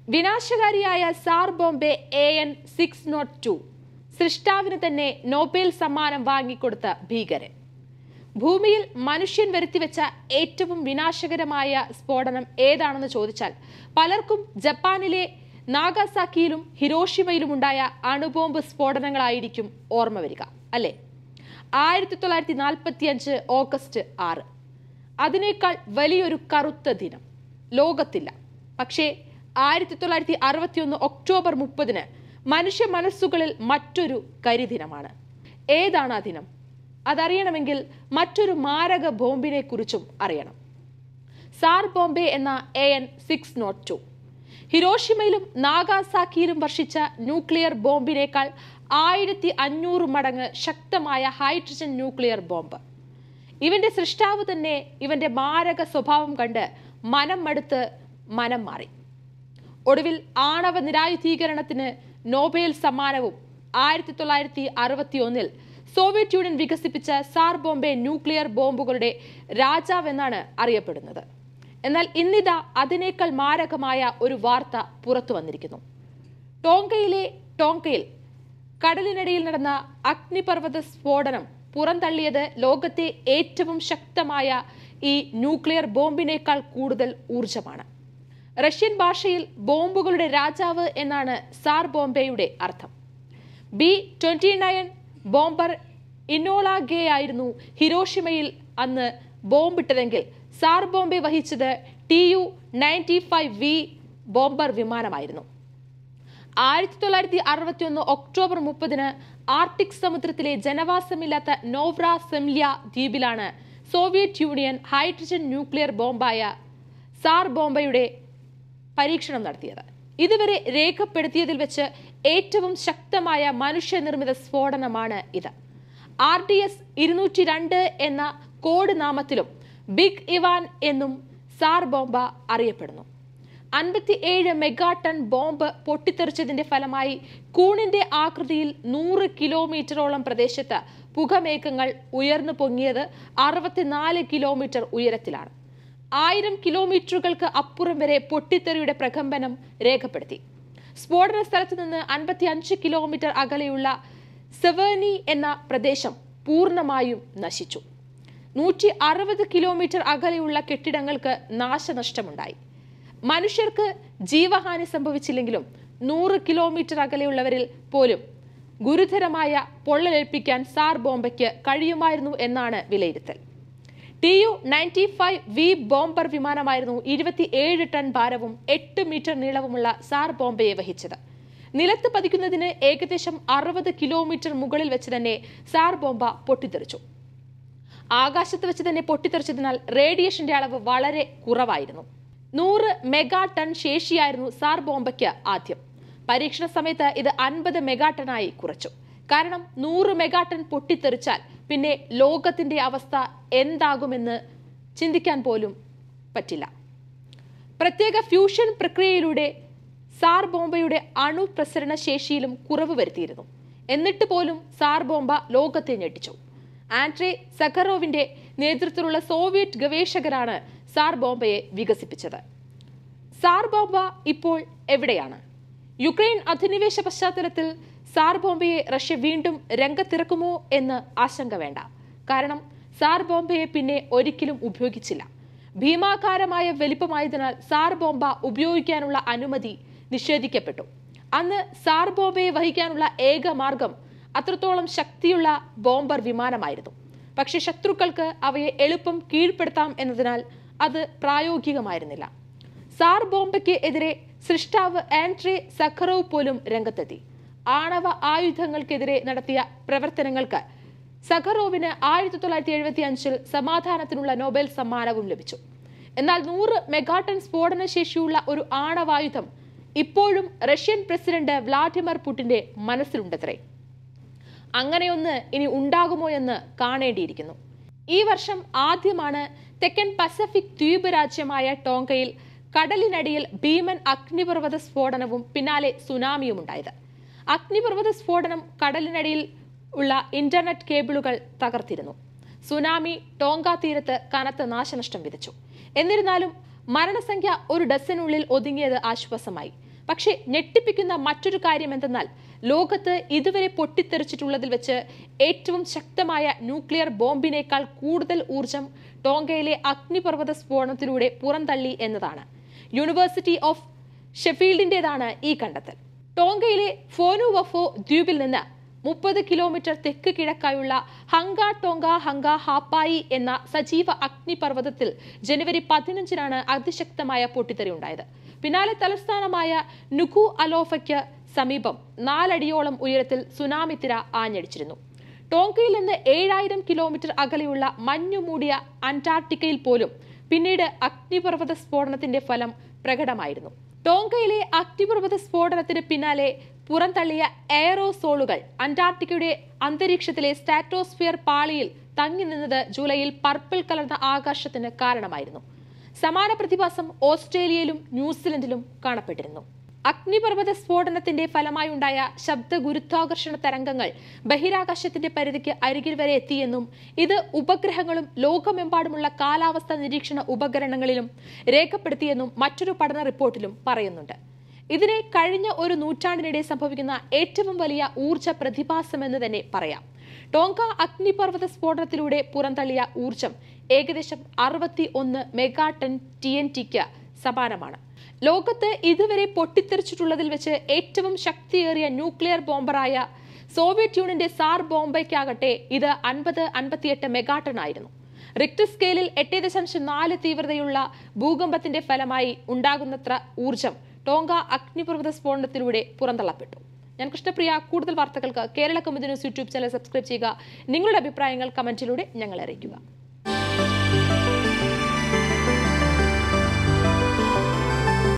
വിനാശകാരിയായ Tsar Bomba A N six nought two സൃഷ്ടാവിന് തന്നെ Nobel സമ്മാനം വാങ്ങിക്കൊടുത്ത ഭീകരൻ ഭൂമിയിൽ മനുഷ്യൻ വരുത്തിവെച്ച ഏറ്റവും വിനാശകരമായ സ്ഫോടനം ഏതാണെന്ന് ചോദിച്ചാൽ പലർക്കും ജപ്പാനിലെ നാഗാസാക്കിയിലും ഹിരോഷിമയിലും ഉണ്ടായ അണുബോംബ് സ്ഫോടനങ്ങളായിരിക്കും ഓർമ്മ വരിക അല്ലേ ആയിരത്തി തൊള്ളായിരത്തി നാൽപ്പത്തി അഞ്ച് ഓഗസ്റ്റ് ആറ് അതിനേക്കാൾ വലിയൊരു കറുത്ത ദിനം ലോകത്തില്ല പക്ഷേ ആയിരത്തി തൊള്ളായിരത്തി അറുപത്തിയൊന്ന് ഒക്ടോബർ മുപ്പതിന് മനുഷ്യ മനസ്സുകളിൽ മറ്റൊരു കരിദിനമാണ് ഏതാണ് ആ ദിനം അതറിയണമെങ്കിൽ മറ്റൊരു മാരക ബോംബിനെ കുറിച്ചും അറിയണം സാർ ബോംബെ എന്ന A N six nought two ഹിരോഷിമയിലും നാഗാസാക്കിയിലും വർഷിച്ച ന്യൂക്ലിയർ ബോംബിനേക്കാൾ ആയിരത്തി അഞ്ഞൂറ് മടങ്ങ് ശക്തമായ ഹൈഡ്രജൻ ന്യൂക്ലിയർ ബോംബ് ഇവന്റെ സൃഷ്ടാവ് തന്നെ ഇവന്റെ മാരക സ്വഭാവം കണ്ട് മനം മടുത്ത് മനം മാറി ഒടുവിൽ ആണവ നിരായുധീകരണത്തിന് നോബേൽ സമ്മാനവും ആയിരത്തി തൊള്ളായിരത്തി അറുപത്തി ഒന്നിൽ സോവിയറ്റ് യൂണിയൻ വികസിപ്പിച്ച സാർ ബോംബെ ന്യൂക്ലിയർ ബോംബുകളുടെ രാജാവെന്നാണ് അറിയപ്പെടുന്നത് എന്നാൽ ഇന്നിതാ അതിനേക്കാൾ മാരകമായ ഒരു വാർത്ത പുറത്തു വന്നിരിക്കുന്നു ടോങ്കയിലെ ടോങ്കയിൽ കടലിനടിയിൽ നടന്ന അഗ്നിപർവ്വത സ്ഫോടനം പുറന്തള്ളിയത് ലോകത്തെ ഏറ്റവും ശക്തമായ ഈ ന്യൂക്ലിയർ ബോംബിനേക്കാൾ കൂടുതൽ ഊർജമാണ് റഷ്യൻ ഭാഷയിൽ ബോംബുകളുടെ രാജാവ് എന്നാണ് സാർ ബോംബെയുടെ അർത്ഥം B twenty nine bomber Enola Gay ആയിരുന്നു ഹിരോഷിമയിൽ അന്ന് ബോംബിട്ടതെങ്കിൽ സാർ ബോംബെ വഹിച്ചത് T U ninety five V bomber വിമാനമായിരുന്നു ആയിരത്തി തൊള്ളായിരത്തി അറുപത്തി ഒന്ന് ഒക്ടോബർ മുപ്പതിന് ആർട്ടിക് സമുദ്രത്തിലെ ജനവാസമില്ലാത്ത നോവ്ര സെംലിയ ദ്വീപിലാണ് സോവിയറ്റ് യൂണിയൻ ഹൈഡ്രജൻ ന്യൂക്ലിയർ ബോംബായ സാർ ബോംബയുടെ പരീക്ഷണം നടത്തിയത് ഇതുവരെ രേഖപ്പെടുത്തിയതിൽ വെച്ച് ഏറ്റവും ശക്തമായ മനുഷ്യനിർമ്മിത സ്ഫോടനമാണ് ഇത് ആർ ഡി എസ് ഇരുന്നൂറ്റി രണ്ട് എന്ന കോഡ് നാമത്തിലും ബിഗ് ഇവാൻ എന്നും സാർ ബോംബ അറിയപ്പെടുന്നു അൻപത്തി ഏഴ് മെഗാ ടൺ ബോംബ് പൊട്ടിത്തെറിച്ചതിന്റെ ഫലമായി കൂണിന്റെ ആകൃതിയിൽ നൂറ് കിലോമീറ്ററോളം പ്രദേശത്ത് പുകമേഘങ്ങൾ ഉയർന്നു പൊങ്ങിയത് അറുപത്തിനാല് കിലോമീറ്റർ ഉയരത്തിലാണ് ആയിരം കിലോമീറ്ററുകൾക്ക് അപ്പുറം വരെ പൊട്ടിത്തെറിയുടെ പ്രകമ്പനം രേഖപ്പെടുത്തി സ്ഫോടന സ്ഥലത്ത് നിന്ന് അൻപത്തി അഞ്ച് കിലോമീറ്റർ അകലെയുള്ള സെവേനി എന്ന പ്രദേശം പൂർണ്ണമായും നശിച്ചു നൂറ്റി അറുപത് കിലോമീറ്റർ അകലെയുള്ള കെട്ടിടങ്ങൾക്ക് നാശനഷ്ടമുണ്ടായി മനുഷ്യർക്ക് ജീവഹാനി സംഭവിച്ചില്ലെങ്കിലും നൂറ് കിലോമീറ്റർ അകലെയുള്ളവരിൽ പോലും ഗുരുതരമായ പൊള്ളലേൽപ്പിക്കാൻ സാർ ബോംബയ്ക്ക് കഴിയുമായിരുന്നു എന്നാണ് വിലയിരുത്തൽ T U ninety five V bomber വിമാനമായിരുന്നു ഇരുപത്തിയേഴ് ടൺ ഭാരവും എട്ട് മീറ്റർ നീളവുമുള്ള സാർ ബോംബയെ വഹിച്ചത് നിലത്ത് പതിക്കുന്നതിന് ഏകദേശം അറുപത് കിലോമീറ്റർ മുകളിൽ വെച്ച് തന്നെ സാർ ബോംബ പൊട്ടിത്തെറിച്ചു ആകാശത്ത് വെച്ച് തന്നെ പൊട്ടിത്തെറിച്ചതിനാൽ റേഡിയേഷന്റെ അളവ് വളരെ കുറവായിരുന്നു നൂറ് മെഗാ ടൺ ശേഷിയായിരുന്നു സാർ ബോംബയ്ക്ക് ആദ്യം പരീക്ഷണ സമയത്ത് ഇത് അൻപത് മെഗാ ടണായി കുറച്ചു കാരണം നൂറ് മെഗാ ടൺ പൊട്ടിത്തെറിച്ചാൽ പിന്നെ ലോകത്തിന്റെ അവസ്ഥ എന്താകുമെന്ന് ചിന്തിക്കാൻ പോലും പറ്റില്ല പ്രത്യേക ഫ്യൂഷൻ പ്രക്രിയയിലൂടെ സാർ ബോംബയുടെ അണു പ്രസരണ ശേഷിയിലും കുറവ് വരുത്തിയിരുന്നു എന്നിട്ട് പോലും സാർ ബോംബ ലോകത്തെ ഞെട്ടിച്ചു ആൻഡ്രേ സഖറോവിന്റെ നേതൃത്വത്തിലുള്ള സോവിയറ്റ് ഗവേഷകരാണ് സാർ ബോംബയെ വികസിപ്പിച്ചത് സാർ ബോംബ ഇപ്പോൾ എവിടെയാണ് യുക്രൈൻ അധിനിവേശ പശ്ചാത്തലത്തിൽ സാർ ബോംബയെ റഷ്യ വീണ്ടും രംഗത്തിറക്കുമോ എന്ന് ആശങ്ക വേണ്ട കാരണം സാർ ബോംബയെ പിന്നെ ഒരിക്കലും ഉപയോഗിച്ചില്ല ഭീമാകാരമായ വലിപ്പമായതിനാൽ സാർ ബോംബ ഉപയോഗിക്കാനുള്ള അനുമതി നിഷേധിക്കപ്പെട്ടു അന്ന് സാർ ബോംബയെ വഹിക്കാനുള്ള ഏക മാർഗം അത്രത്തോളം ശക്തിയുള്ള ബോംബർ വിമാനമായിരുന്നു പക്ഷെ ശത്രുക്കൾക്ക് അവയെ എളുപ്പം കീഴ്പ്പെടുത്താം എന്നതിനാൽ അത് പ്രായോഗികമായിരുന്നില്ല സാർ ബോംബയ്ക്ക് എതിരെ സൃഷ്ടാവ് ആൻഡ്രേ സഖറോവ് പോലും രംഗത്തെത്തി ആണവ ആയുധങ്ങൾക്കെതിരെ നടത്തിയ പ്രവർത്തനങ്ങൾക്ക് സഖറോവിന് ആയിരത്തി തൊള്ളായിരത്തി എഴുപത്തി അഞ്ചിൽ സമാധാനത്തിനുള്ള നോബൽ സമ്മാനവും ലഭിച്ചു എന്നാൽ നൂറ് മെഗാട്ടൺ സ്ഫോടന ശേഷിയുള്ള ഒരു ആണവായുധം ഇപ്പോഴും റഷ്യൻ പ്രസിഡന്റ് വ്ളാഡിമിർ പുടിന്റെ മനസ്സിലുണ്ടത്രേ അങ്ങനെയൊന്ന് ഇനി ഉണ്ടാകുമോ എന്ന് കാണേണ്ടിയിരിക്കുന്നു ഈ വർഷം ആദ്യമാണ് തെക്കൻ പസഫിക് ദ്വീപ് രാജ്യമായ ടോങ്കയിൽ കടലിനടിയിൽ ഭീമൻ അഗ്നിപർവ്വത സ്ഫോടനവും പിന്നാലെ സുനാമിയും ഉണ്ടായത് അഗ്നിപർവ്വത സ്ഫോടനം കടലിനടിയിൽ ഉള്ള ഇന്റർനെറ്റ് കേബിളുകൾ തകർത്തിരുന്നു സുനാമി ടോങ്ക തീരത്ത് കനത്ത നാശനഷ്ടം വിതച്ചു എന്നിരുന്നാലും മരണസംഖ്യ ഒരു ഡസനുള്ളിൽ ഒതുങ്ങിയത് ആശ്വാസമായി പക്ഷേ ഞെട്ടിപ്പിക്കുന്ന മറ്റൊരു കാര്യം എന്തെന്നാൽ ലോകത്ത് ഇതുവരെ പൊട്ടിത്തെറിച്ചിട്ടുള്ളതിൽ വെച്ച് ഏറ്റവും ശക്തമായ ന്യൂക്ലിയർ ബോംബിനേക്കാൾ കൂടുതൽ ഊർജം ടോങ്കയിലെ അഗ്നിപർവ്വത സ്ഫോടനത്തിലൂടെ പുറന്തള്ളി എന്നതാണ് യൂണിവേഴ്സിറ്റി ഓഫ് ഷെഫീൽഡിന്റേതാണ് ഈ കണ്ടെത്തൽ ടോങ്കയിലെ ഫോനുവഫോ ദ്വീപിൽ നിന്ന് മുപ്പത് കിലോമീറ്റർ തെക്ക് കിഴക്കായുള്ള ഹങ്ക ടോങ്ക ഹങ്ക ഹാപ്പായി എന്ന സജീവ അഗ്നിപർവ്വതത്തിൽ ജനുവരി പതിനഞ്ചിനാണ് അതിശക്തമായ പൊട്ടിത്തെറി ഉണ്ടായത് പിന്നാലെ തലസ്ഥാനമായ നുഖു അലോഫയ്ക്ക് സമീപം നാലടിയോളം ഉയരത്തിൽ സുനാമി തിര ആഞ്ഞടിച്ചിരുന്നു ടോങ്കയിൽ നിന്ന് ഏഴായിരം കിലോമീറ്റർ അകലെയുള്ള മഞ്ഞുമൂടിയ അന്റാർട്ടിക്കയിൽ പോലും പിന്നീട് അഗ്നിപർവ്വത സ്ഫോടനത്തിന്റെ ഫലം പ്രകടമായിരുന്നു ടോങ്കയിലെ അഗ്നിപർവ്വത സ്ഫോടനത്തിന് പിന്നാലെ പുറന്തള്ളിയ എയറോസോളുകൾ അന്റാർട്ടിക്കയുടെ അന്തരീക്ഷത്തിലെ സ്റ്റാറ്റോസ്ഫിയർ പാളിയിൽ തങ്ങി നിന്നത് ജൂലൈയിൽ പർപ്പിൾ കലർന്ന ആകാശത്തിന് കാരണമായിരുന്നു സമാന പ്രതിഭാസം ഓസ്ട്രേലിയയിലും ന്യൂസിലൻഡിലും കാണപ്പെട്ടിരുന്നു അഗ്നിപർവ്വത സ്ഫോടനത്തിന്റെ ഫലമായുണ്ടായ ശബ്ദ ഗുരുത്വാകർഷണ തരംഗങ്ങൾ ബഹിരാകാശത്തിന്റെ പരിധിക്ക് അരികിൽ വരെ എത്തിയെന്നും ഇത് ഉപഗ്രഹങ്ങളും ലോകമെമ്പാടുമുള്ള കാലാവസ്ഥാ നിരീക്ഷണ ഉപകരണങ്ങളിലും രേഖപ്പെടുത്തിയെന്നും മറ്റൊരു പഠന റിപ്പോർട്ടിലും പറയുന്നുണ്ട് ഇതിനെ കഴിഞ്ഞ ഒരു നൂറ്റാണ്ടിനിടെ സംഭവിക്കുന്ന ഏറ്റവും വലിയ ഊർജ പ്രതിഭാസമെന്ന് തന്നെ പറയാം ടോങ്ക അഗ്നിപർവ്വത സ്ഫോടനത്തിലൂടെ പുറന്തള്ളിയ ഊർജം ഏകദേശം അറുപത്തി ഒന്ന് മെഗാടൺ ടി എൻ ടിക്ക് സമാനമാണ് ലോകത്ത് ഇതുവരെ പൊട്ടിത്തെറിച്ചിട്ടുള്ളതിൽ വെച്ച് ഏറ്റവും ശക്തിയേറിയ ന്യൂക്ലിയർ ബോംബറായ സോവിയറ്റ് യൂണിയന്റെ സാർ ബോംബയ്ക്കാകട്ടെ ഇത് അൻപത് അൻപത്തിയെട്ട് മെഗാട്ടൺ ആയിരുന്നു റിക്ടർ സ്കെയിലിൽ എട്ട് ദശാംശം നാല് തീവ്രതയുള്ള ഭൂകമ്പത്തിന്റെ ഫലമായി ഉണ്ടാകുന്നത്ര ഊർജം ടോങ്ക അഗ്നിപർവ്വത സ്ഫോടനത്തിലൂടെ പുറന്തള്ളപ്പെട്ടു ഞാൻ കൃഷ്ണപ്രിയ കൂടുതൽ വാർത്തകൾക്ക് Kerala committee news YouTube channel subscribe ചെയ്യുക നിങ്ങളുടെ അഭിപ്രായങ്ങൾ കമന്റിലൂടെ ഞങ്ങളെ അറിയിക്കുക